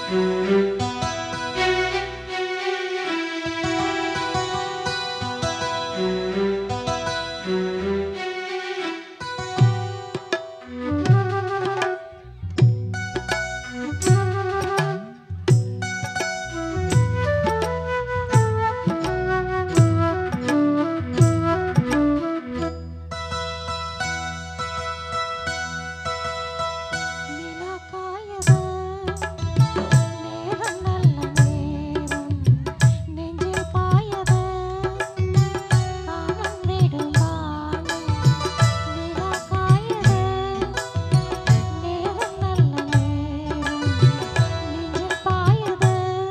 நிலா காயது நேரம் நல்ல நேரம் நெஞ்சில் பாயது காமன் விடும் வானம் நிலா காயது நேரம் நல்ல நேரம் நெஞ்சில் பாயது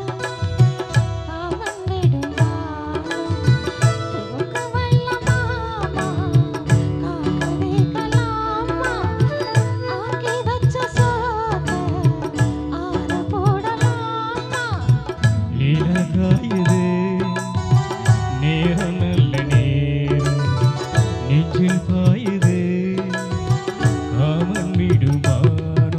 காமன் விடும் வானம் தூக்க வல்லமாமா காக்கவே கலாமா ஆக்கி வச்ச சோத்த ஆற போடலாமா நீலகாயுது நேரம் நல்ல நேரம் நெஞ்சில் பாயுது காமன் விடுமானோ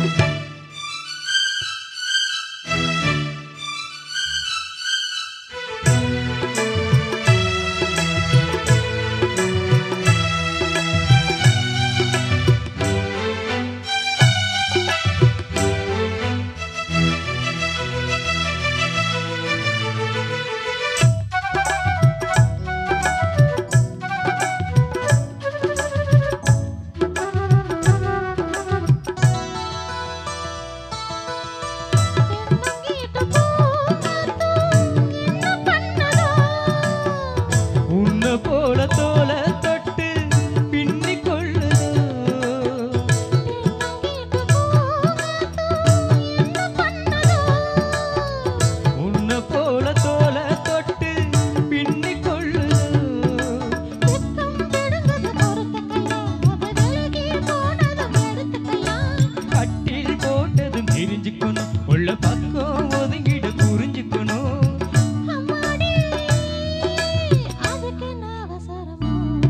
தென்னங்கீட்டு பூங்காத்தும் என்ன பண்ணதோ உன்னை போல தோல தொட்டு பின்னிக் கொள்ளுதோ தென்னங்கீட்டு பூங்காத்தும் என்ன பண்ணதோ உன்னை போல தோல தொட்டு பின்னிக் கொள்ளுதோ வெக்கம் பிடுங்குது பொறுத்துக்கையா அது விலகி போனதும் எடுத்துக்கையா கட்டில் போட்டதும் தெரிஞ்சுக்கணும் உள்ள பக்கம் ஒதுங்கிட புரிஞ்சுக்கணும் அம்மாடி அதுக்கு என்ன அவசரமோ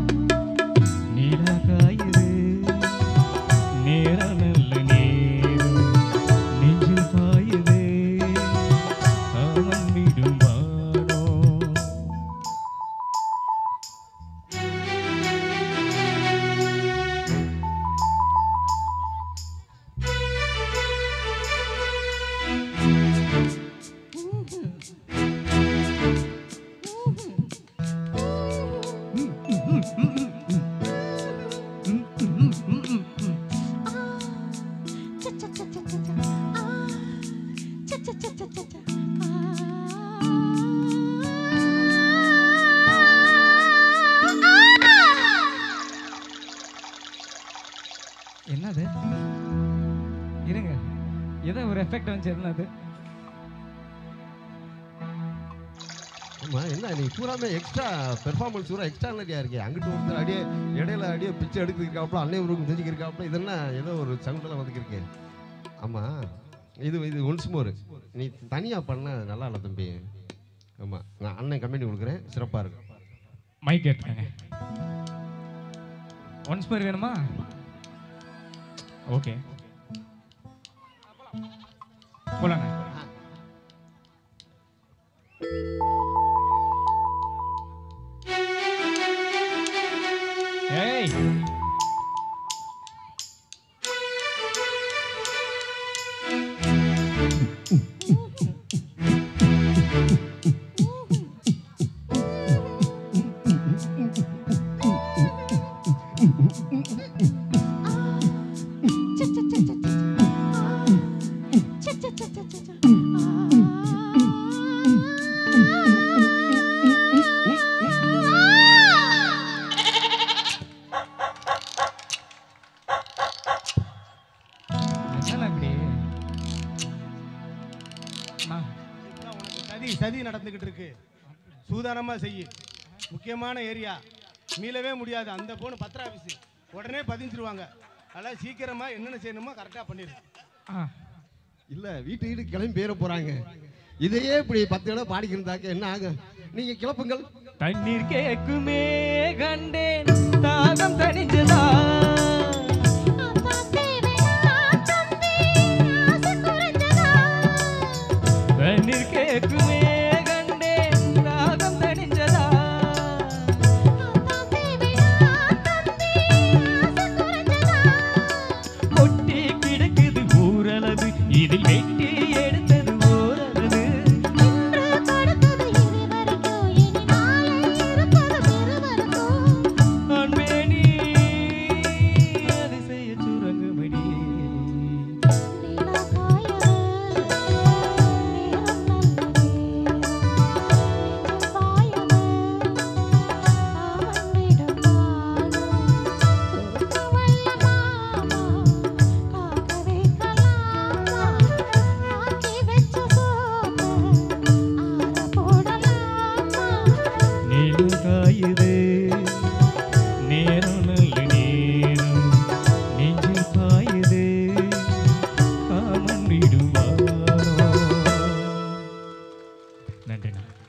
நீலகாயுது நேரம் நல்ல நேரம் நெஞ்சில் பாயுது அவன் விடுமானோ என்னது இருங்க ஏதோ ஒரு எஃபெக்ட் வந்துச்சு என்னது ஆமா என்ன நீ பூராமே எக்ஸ்ட்ரா பெர்ஃபார்மன்ஸ் பூரா எக்ஸ்ட்ரானரியா இருக்கே அங்கிட்டு ஒருத்தர் அடியே இடையில அடியே பிச்சை எடுத்துருக்காப்புல அன்னை உருவம் தெரிஞ்சுக்கிருக்காப்புல இது என்ன ஏதோ ஒரு சவுண்டெல்லாம் வந்துக்கிருக்கு ஆமா இது இது ஒன்ஸ் மோர் நீ தனியா பண்ண நல்லா இல்லை தம்பி ஆமா நான் அண்ணன் கம்பெனி கொடுக்குறேன் சிறப்பா இருக்கும் மைக் எடுத்துக்கங்க ஒன்ஸ் பேர் வேணுமா ஓகே போலாங்க ஏய் என்னண்ணா இப்படி அண்ணா, இதுதான் உனக்கு சதி சதி நடந்துகிட்டு இருக்கு சூதானமா செய்யு முக்கியமான ஏரியா மீளவே முடியாது அந்த போன் பத்திர ஆஃபீஸ் உடனே பதிஞ்சிருவாங்க அதெல்லாம் சீக்கிரமா என்னென்ன செய்யணுமோ கரெக்டாக பண்ணிடு ஆ இல்ல வீட்டு வீடு கிளம்பி பேர போறாங்க இதையே இப்படி பத்து இடம் பாடிக்கிருந்தாக்க என்ன ஆகும் நீங்க கிளப்புங்கள் தண்ணீர் கேக்குமே கண்டேன் தாகம் தணிஞ்சதா அதான் தேவையா தம்பி ஆசை குறைஞ்சதா விடுவாரோ நன்றிண்ணா